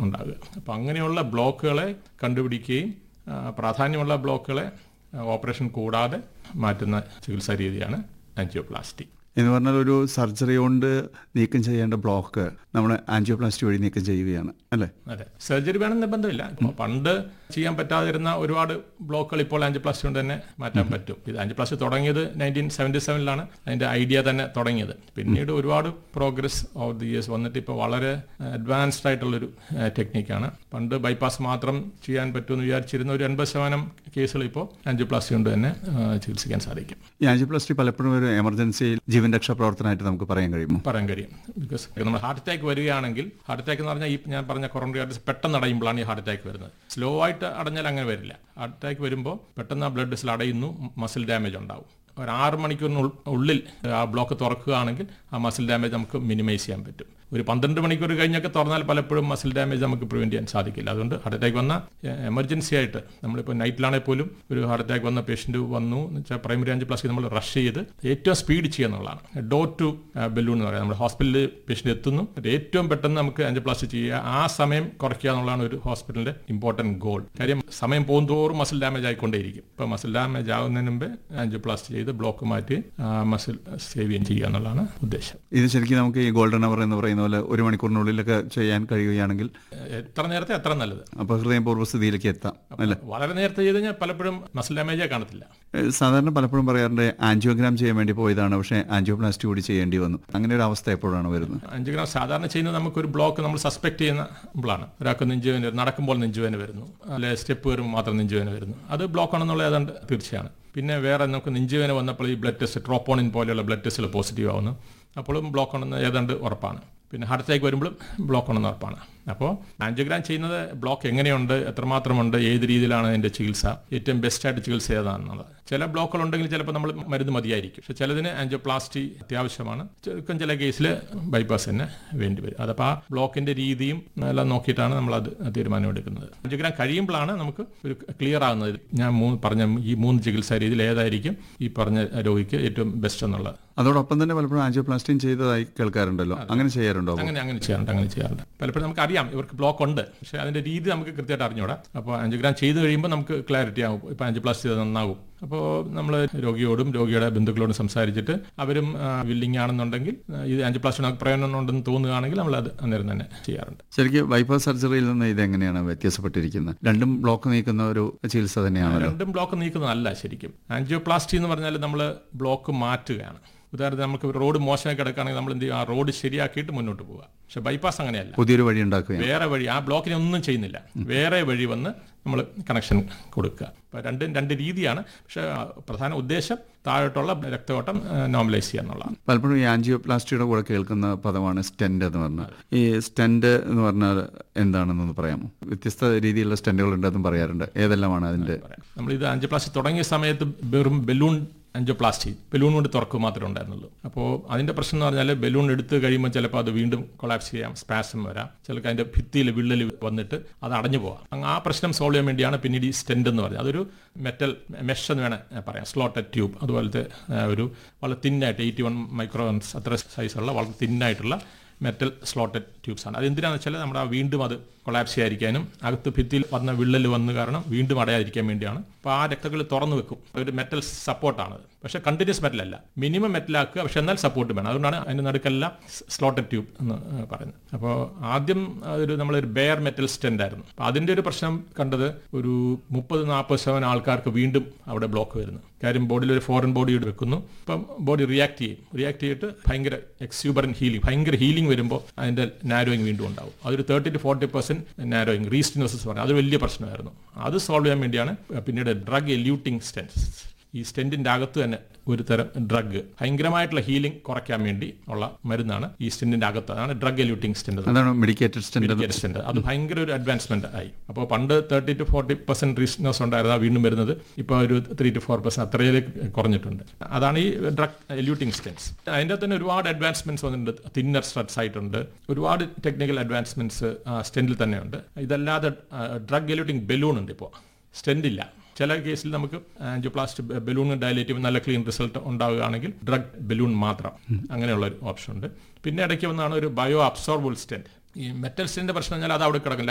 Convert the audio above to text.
ഉണ്ടാകുക അപ്പോൾ അങ്ങനെയുള്ള ബ്ലോക്കുകളെ കണ്ടുപിടിക്കുകയും ആ, പ്രാധാന്യമുള്ള ബ്ലോക്കുകളെ ആ, ഓപ്പറേഷൻ കൂടാതെ മാറ്റുന്ന ചികിത്സാ രീതിയാണ് ആൻജിയോപ്ലാസ്റ്റി എന്ന് പറഞ്ഞാൽ ഒരു സർജറി കൊണ്ട് നീക്കം ചെയ്യേണ്ട ബ്ലോക്ക് നമ്മൾ ആൻജിയോപ്ലാസ്റ്റി വഴി നീക്കം ചെയ്യുകയാണ് അല്ലേ അതെ സർജറി വേണം നിർബന്ധമില്ല ഇപ്പൊ പണ്ട് ചെയ്യാൻ പറ്റാതിരുന്ന ഒരുപാട് ബ്ലോക്കുകൾ ഇപ്പോൾ ആൻജിയോപ്ലാസ്റ്റി കൊണ്ട് തന്നെ മാറ്റാൻ പറ്റും ഇത് ആൻജിയോപ്ലാസ്റ്റി തുടങ്ങിയത് നയൻറ്റീൻ സെവൻറ്റി സെവനിലാണ് അതിന്റെ ഐഡിയ തന്നെ തുടങ്ങിയത് പിന്നീട് ഒരുപാട് പ്രോഗ്രസ് ഓഫ് ദി ഇയേഴ്സ് വന്നിട്ട് ഇപ്പോൾ വളരെ അഡ്വാൻസ്ഡ് ആയിട്ടുള്ളൊരു ടെക്നിക്കാണ് പണ്ട് ബൈപ്പാസ് മാത്രം ചെയ്യാൻ പറ്റുമെന്ന് വിചാരിച്ചിരുന്ന ഒരു എൺപത് ശതമാനം കേസുകൾ ഇപ്പോൾ ആൻജിയോപ്ലാസ്റ്റി കൊണ്ട് തന്നെ ആ, ചികിത്സിക്കാൻ സാധിക്കും ഈ ആൻജിയോപ്ലാസ്റ്റി പലപ്പോഴും ഒരു എമർജൻസിയിൽ ജീവൻ രക്ഷാ പ്രവർത്തനമായിട്ട് നമുക്ക് പറയാൻ കഴിയുമോ പറയാൻ കഴിയും ബിക്കോസ് നമ്മൾ ഹാർട്ട് അറ്റാക്ക് വരികയാണെങ്കിൽ ഹാർട്ട് അറ്റാക്ക് എന്ന് പറഞ്ഞാൽ ഈ ഞാൻ പറഞ്ഞ കൊറോണറി ആർട്ടീസ് പെട്ടെന്ന് അടയുമ്പോഴാണ് ഈ ഹാർട്ട് അറ്റാക്ക് വരുന്നത് സ്ലോ ആയിട്ട് അടഞ്ഞാൽ അങ്ങനെ വരില്ല ഹാർട്ട് അറ്റാക്ക് വരുമ്പോൾ പെട്ടെന്ന് ആ ബ്ലഡ് വെസൽ അടയുന്നു മസിൽ ഡാമേജ് ഉണ്ടാവും ഒരു ആറ് മണിക്കൂറിന് ഉൾ- ഉള്ളിൽ ആ ബ്ലോക്ക് തുറക്കുകയാണെങ്കിൽ ആ മസിൽ ഡാമേജ് നമുക്ക് മിനിമൈസ് ചെയ്യാൻ പറ്റും ഒരു പന്ത്രണ്ട് മണിക്കൂർ കഴിഞ്ഞൊക്കെ തുറന്നാൽ പലപ്പോഴും മസിൽ ഡാമേജ് നമുക്ക് പ്രിവെന്റ് ചെയ്യാൻ സാധിക്കില്ല അതുകൊണ്ട് ഹാർട്ട് അറ്റാക്ക് വന്ന എമർജൻസി ആയിട്ട് നമ്മളിപ്പോൾ നൈറ്റിലാണെങ്കിൽ പോലും ഒരു ഹാർട്ട് അറ്റാക്ക് വന്ന പേഷ്യന്റ് വന്നു എന്ന് വെച്ചാൽ പ്രൈമറി ആൻജിയോപ്ലാസ്റ്റി നമ്മൾ റഷ് ചെയ്ത് ഏറ്റവും സ്പീഡ് ചെയ്യുക എന്നുള്ളതാണ് ഡോർ ടു ബലൂൺ എന്ന് പറയാം നമ്മൾ ഹോസ്പിറ്റലിൽ പേഷ്യന്റ് എത്തുന്നു എന്നിട്ട് ഏറ്റവും പെട്ടെന്ന് നമുക്ക് ആൻജിയോപ്ലാസ്റ്റി ചെയ്യുക ആ സമയം കുറയ്ക്കുക എന്നുള്ളതാണ് ഒരു ഹോസ്പിറ്റലിന്റെ ഇമ്പോർട്ടന്റ് ഗോൾ കാര്യം സമയം പോകുന്തോറും മസിൽ ഡാമേജ് ആയിക്കൊണ്ടേയിരിക്കും ഇപ്പോൾ മസിൽ ഡാമേജ് ആകുന്നതിന് മുമ്പ് ആൻജിയോപ്ലാസ്റ്റി ചെയ്ത് ബ്ലോക്ക് മാറ്റി മസിൽ സേവ് ചെയ്യുകയും ചെയ്യുക എന്നുള്ളതാണ് ഉദ്ദേശം ഇത് ശരിക്കും നമുക്ക് ഈ ഗോൾഡൻ അവർ എന്ന് പറയുന്ന പോലെ ഒരു മണിക്കൂറിനുള്ളിലൊക്കെ ചെയ്യാൻ കഴിയുകയാണെങ്കിൽ എത്ര നേരത്തെ അത്ര നല്ലത് അപ്പോൾ ഹൃദയം പൂർവ്വസ്ഥിതിയിലേക്ക് എത്താം അല്ലേ വളരെ നേരത്തെ ചെയ്ത് കഴിഞ്ഞാൽ പലപ്പോഴും മസിൽ ഡാമേജേ കാണത്തില്ല ഏഹ് സാധാരണ പലപ്പോഴും പറയാറുണ്ട് ആൻജിയോഗ്രാം ചെയ്യാൻ വേണ്ടി പോയതാണ് പക്ഷേ ആൻജിയോപ്ലാസ്റ്റി കൂടി ചെയ്യേണ്ടി വന്നു അങ്ങനെ ഒരു അവസ്ഥ എപ്പോഴാണ് വരുന്നത് അഞ്ച് ഗ്രാം സാധാരണ ചെയ്യുന്നത് നമുക്കൊരു ബ്ലോക്ക് നമ്മൾ സസ്പെക്ട് ചെയ്യുന്നതാണ് ഒരാൾക്ക് നെഞ്ചുവേന വരുന്നു നടക്കുമ്പോൾ നെഞ്ചുവേന വരുന്നു അല്ലെ സ്റ്റെപ്പ് വരുമ്പോൾ മാത്രം നെഞ്ചുവേന വരുന്നു അത് ബ്ലോക്ക് ആണെന്നുള്ള ഏതാണ്ട് തീർച്ചയാണ് പിന്നെ വേറെ നമുക്ക് നെഞ്ചുവേന വന്നപ്പോൾ ഈ ബ്ലഡ് ടെസ്റ്റ് ട്രോപ്പോണിൻ പോലെയുള്ള ബ്ലഡ് ടെസ്റ്റുകൾ പോസിറ്റീവ് ആവുന്നു അപ്പോഴും ബ്ലോക്ക് ആണെന്ന് ഏതാണ്ട് ഉറപ്പാണ് പിന്നെ ഹാർട്ട് അറ്റാക്ക് വരുമ്പോഴും ബ്ലോക്ക് ആണെന്ന് ഉറപ്പാണ് അപ്പോൾ ആൻജിയോഗ്രാം ചെയ്യുന്നത് ബ്ലോക്ക് എങ്ങനെയുണ്ട് എത്രമാത്രമുണ്ട് ഏത് രീതിയിലാണ് അതിൻ്റെ ചികിത്സ ഏറ്റവും ബെസ്റ്റായിട്ട് ചികിത്സ ഏതാണെന്നുള്ളത് ചില ബ്ലോക്കുകൾ ഉണ്ടെങ്കിൽ ചിലപ്പോൾ നമ്മൾ മരുന്ന് മതിയായിരിക്കും പക്ഷെ ചിലതിന് ആൻജിയോപ്ലാസ്റ്റി അത്യാവശ്യമാണ് ചുരുക്കം ചില കേസിൽ ബൈപ്പാസ് തന്നെ വേണ്ടി വരും അതപ്പോൾ ആ ബ്ലോക്കിന്റെ രീതിയും എല്ലാം നോക്കിയിട്ടാണ് നമ്മൾ അത് തീരുമാനമെടുക്കുന്നത് ആൻജിയോഗ്രാം കഴിയുമ്പോഴാണ് നമുക്ക് ഒരു ക്ലിയർ ആകുന്നത് ഞാൻ മൂന്ന് പറഞ്ഞ ഈ മൂന്ന് ചികിത്സാ രീതിയിൽ ഏതായിരിക്കും ഈ പറഞ്ഞ രോഗിക്ക് ഏറ്റവും ബെസ്റ്റ് എന്നുള്ളത് അതോടൊപ്പം തന്നെ പലപ്പോഴും ആൻജിയോപ്ലാസ്റ്റിയും ചെയ്തതായി കേൾക്കാറുണ്ടല്ലോ അങ്ങനെ ചെയ്യാറുണ്ടോ അങ്ങനെ അങ്ങനെ ചെയ്യാറുണ്ട് അങ്ങനെ ചെയ്യാറുണ്ട് പലപ്പോഴും നമുക്ക് അറിയാം ഇവർക്ക് ബ്ലോക്ക് ഉണ്ട് പക്ഷേ അതിന്റെ രീതി നമുക്ക് കൃത്യമായിട്ട് അറിഞ്ഞൂടാ അപ്പോൾ ആൻജിയോഗ്രാം ചെയ്ത് കഴിയുമ്പോൾ നമുക്ക് ക്ലാരിറ്റി ആവും ഇപ്പോൾ ആൻജിയോപ്ലാസ്റ്റി ചെയ്ത് നന്നാകും അപ്പോൾ നമ്മൾ രോഗിയോടും രോഗിയുടെ ബന്ധുക്കളോടും സംസാരിച്ചിട്ട് അവരും വില്ലിംഗ് ആണെന്നുണ്ടെങ്കിൽ ആ, ഇത് ആൻജിയോപ്ലാസ്റ്റി നമുക്ക് പ്രയോജനം ഉണ്ടെന്ന് തോന്നുകയാണെങ്കിൽ നമ്മൾ അത് അന്നേരം തന്നെ ചെയ്യാറുണ്ട് ശരിക്കും ബൈപ്പാസ് സർജറിയിൽ നിന്ന് ഇത് എങ്ങനെയാണ് വ്യത്യാസപ്പെട്ടിരിക്കുന്നത് രണ്ടും ബ്ലോക്ക് നീക്കുന്ന ഒരു ചികിത്സ തന്നെയാണല്ലോ രണ്ടും ബ്ലോക്ക് നീക്കുന്നതല്ല ശരിക്കും ആൻജിയോപ്ലാസ്റ്റി എന്ന് പറഞ്ഞാൽ നമ്മൾ ബ്ലോക്ക് മാറ്റുകയാണ് ഉദാഹരണത്തിന് നമുക്ക് ഒരു റോഡ് മോശമായി കിടക്കുകയാണെങ്കിൽ നമ്മൾ എന്ത് ചെയ്യും ആ റോഡ് ശരിയാക്കിയിട്ട് മുന്നോട്ട് പോവുക പക്ഷെ ബൈപ്പാസ് അങ്ങനെയല്ല പുതിയൊരു വഴി ഉണ്ടാക്കുകയാണ് വേറെ വഴി ആ ബ്ലോക്കിനെ ഒന്നും ചെയ്യുന്നില്ല വേറെ വഴി വന്ന് നമ്മൾ കണക്ഷൻ കൊടുക്കുക അപ്പോൾ രണ്ടും രണ്ട് രീതിയാണ് പക്ഷേ ആ, പ്രധാന ഉദ്ദേശം താഴോട്ടുള്ള രക്തയോട്ടം നോർമലൈസ് ചെയ്യുക എന്നുള്ളതാണ് പലപ്പോഴും ഈ ആൻജിയോപ്ലാസ്റ്റിയുടെ കൂടെ കേൾക്കുന്ന പദമാണ് സ്റ്റെന്റ് എന്ന് പറഞ്ഞാൽ ഈ സ്റ്റെന്റ് എന്ന് പറഞ്ഞാൽ എന്താണെന്നൊന്ന് പറയാമോ വ്യത്യസ്ത രീതിയിലുള്ള സ്റ്റെന്റുകൾ ഉണ്ടെന്നും പറയാറുണ്ട് ഏതെല്ലാമാണ് അതിന്റെ പറയാം നമ്മൾ ഇത് ആൻജിയോപ്ലാസ്റ്റി തുടങ്ങിയ സമയത്ത് വെറും ബലൂൺ ആൻജിയോപ്ലാസ്റ്റി ബലൂൺ കൊണ്ട് തുറക്കുക മാത്രമേ ഉണ്ടായിരുന്നുള്ളൂ അപ്പോൾ അതിന്റെ പ്രശ്നം എന്ന് പറഞ്ഞാൽ ബലൂൺ എടുത്ത് കഴിയുമ്പോൾ ചിലപ്പോൾ അത് വീണ്ടും കൊളാപ്സ് ചെയ്യാം സ്പാസം വരാം ചിലർക്ക് അതിന്റെ ഭിത്തിയിൽ വിള്ളൽ വന്നിട്ട് അത് അടഞ്ഞു പോകാം അങ്ങ് ആ പ്രശ്നം സോൾവ് ചെയ്യാൻ വേണ്ടിയാണ് പിന്നീട് ഈ സ്റ്റെൻഡ് എന്ന് പറയുന്നത് അതൊരു മെറ്റൽ മെഷ് എന്ന് വേണേൽ പറയാം സ്ലോട്ടഡ് ട്യൂബ് അതുപോലത്തെ ആ, ഒരു വളരെ തിന്നായിട്ട് എയ്റ്റി വൺ മൈക്രോൺസ് അത്ര സൈസുള്ള വളരെ തിന്നായിട്ടുള്ള മെറ്റൽ സ്ലോട്ടഡ് ട്യൂബ്സ് ആണ് അതെന്തിനാണെന്ന് വെച്ചാൽ നമ്മുടെ ആ വീണ്ടും അത് കൊളാപ്സ് ചെയ്യാതിരിക്കാനും അകത്ത് ഭിത്തിയിൽ വന്ന വിള്ളൽ വന്ന് കാരണം വീണ്ടും അടയാതിരിക്കാൻ വേണ്ടിയാണ് അപ്പോൾ ആ രക്തകൾ തുറന്നു വെക്കും ഒരു മെറ്റൽ സപ്പോർട്ടാണ് പക്ഷേ കണ്ടിന്യൂസ് മെറ്റൽ അല്ല മിനിമം മെറ്റലാക്കുക പക്ഷെ എന്നാൽ സപ്പോർട്ട് വേണം അതുകൊണ്ടാണ് അതിൻ്റെ നടുക്കെല്ലാം സ്ലോട്ടഡ് ട്യൂബ് എന്ന് ആ, പറയുന്നത് അപ്പോൾ ആദ്യം ഒരു നമ്മളൊരു ബെയർ മെറ്റൽ സ്റ്റെൻഡ് ആയിരുന്നു അപ്പോൾ അതിൻ്റെ ഒരു പ്രശ്നം കണ്ടത് ഒരു മുപ്പത് നാൽപ്പത് ശതമാനം ആൾക്കാർക്ക് വീണ്ടും അവിടെ ബ്ലോക്ക് വരുന്നു കാര്യം ബോഡിയിൽ ഒരു ഫോറിൻ ബോഡി വെക്കുന്നു ഇപ്പം ബോഡി റിയാക്ട് ചെയ്യും റിയാക്ട് ചെയ്തിട്ട് ഭയങ്കര എക്സ്യൂബറൻ ഹീലിംഗ് ഭയങ്കര ഹീലിംഗ് വരുമ്പോൾ അതിൻ്റെ നാരോയിങ് വീണ്ടും ഉണ്ടാവും അതൊരു thirty to forty percent narrowing restenosis പറഞ്ഞു അത് വലിയ പ്രശ്നമായിരുന്നു അത് സോൾവ് ചെയ്യാൻ വേണ്ടിയാണ് പിന്നീട് ഡ്രഗ് എല്യൂട്ടിംഗ് സ്റ്റെൻസ് ഈ സ്റ്റെന്റിന്റെ അകത്ത് തന്നെ ഒരു തരം ഡ്രഗ് ഭയങ്കരമായിട്ടുള്ള ഹീലിംഗ് കുറയ്ക്കാൻ വേണ്ടി ഉള്ള മരുന്നാണ് ഈ സ്റ്റെന്റിന്റെ അകത്ത് അതാണ് ഡ്രഗ് എല്യൂട്ടിംഗ് സ്റ്റെന്റ് അതാണ് മെഡിക്കേറ്റഡ് സ്റ്റെന്റ് മെഡിക്കേറ്റ് സ്റ്റെന്റ് അത് ഭയങ്കര ഒരു അഡ്വാൻസ്മെന്റ് ആയി അപ്പോൾ പണ്ട് thirty to forty percent restenosis ഉണ്ടായിരുന്നു അത് വീണ്ടും വരുന്നത് ഇപ്പോൾ ഒരു ത്രീ ടു ഫോർ പെർസെന്റ് അത്രയിലേക്ക് കുറഞ്ഞിട്ടുണ്ട് അതാണ് ഈ ഡ്രഗ് എല്യൂട്ടിംഗ് സ്റ്റെൻസ് അതിൻ്റെ തന്നെ ഒരുപാട് അഡ്വാൻസ്മെന്റ്സ് വന്നിട്ടുണ്ട് തിന്നർ സ്ട്രട്സ് ആയിട്ടുണ്ട് ഒരുപാട് ടെക്നിക്കൽ അഡ്വാൻസ്മെന്റ്സ് സ്റ്റെന്റിൽ തന്നെയുണ്ട് ഇതല്ലാതെ ഡ്രഗ് എല്യൂട്ടിംഗ് ബലൂൺ ഉണ്ട് ഇപ്പോൾ സ്റ്റെന്റ് ഇല്ല ചില കേസിൽ നമുക്ക് ആൻജിയോപ്ലാസ്റ്റ് ബലൂൺ ഡയലേറ്റ് ചെയ്യുമ്പോൾ നല്ല ക്ലീൻ റിസൾട്ട് ഉണ്ടാവുകയാണെങ്കിൽ ഡ്രഗ് ബലൂൺ മാത്രം അങ്ങനെയുള്ള ഒരു ഓപ്ഷൻ ഉണ്ട് പിന്നെ ഇടയ്ക്ക് വന്നാണ് ഒരു ബയോ അബ്സോർബിൾ സ്റ്റെന്റ് ഈ മെറ്റൽ സ്റ്റെന്റ് പ്രശ്നം പറഞ്ഞാൽ അത് അവിടെ കിടക്കും